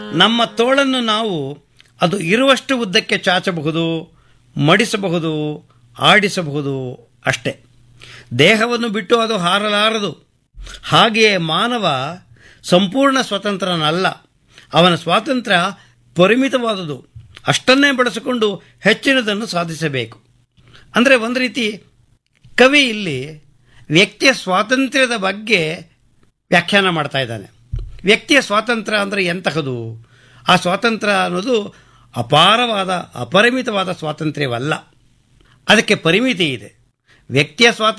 ನಮ್ಮ ತೋಳನ್ನು ನಾವು ಅದು ಇರುವಷ್ಟು ಉದ್ದಕ್ಕೆ ಚಾಚಬಹುದು ಮಡಿಸಬಹುದು ಆಡಿಸಬಹುದು ಅಷ್ಟೇ ದೇಹವನ್ನು ಬಿಟ್ಟು ಅದು ಹಾರಲಾರದು ಹಾಗೆಯೇ ಮಾನವ ಸಂಪೂರ್ಣ ಸ್ವತಂತ್ರನಲ್ಲ ಅವನ ಸ್ವಾತಂತ್ರ್ಯ ಪರಿಮಿತವಾದುದು ಅಷ್ಟನ್ನೇ ಬಳಸಿಕೊಂಡು ಹೆಚ್ಚಿನದನ್ನು ಸಾಧಿಸಬೇಕು ಅಂದರೆ ಒಂದು ರೀತಿ ಕವಿ ಇಲ್ಲಿ ವ್ಯಕ್ತಿಯ ಸ್ವಾತಂತ್ರ್ಯದ ಬಗ್ಗೆ ವ್ಯಾಖ್ಯಾನ ಮಾಡ್ತಾ ಇದ್ದಾನೆ ವ್ಯಕ್ತಿಯ ಸ್ವಾತಂತ್ರ್ಯ ಅಂದರೆ ಎಂತಹದು ಆ ಸ್ವಾತಂತ್ರ್ಯ ಅನ್ನೋದು ಅಪಾರವಾದ ಅಪರಿಮಿತವಾದ ಸ್ವಾತಂತ್ರ್ಯವಲ್ಲ ಅದಕ್ಕೆ ಪರಿಮಿತಿ ಇದೆ ವ್ಯಕ್ತಿಯ ಸ್ವಾತಂತ್ರ್ಯ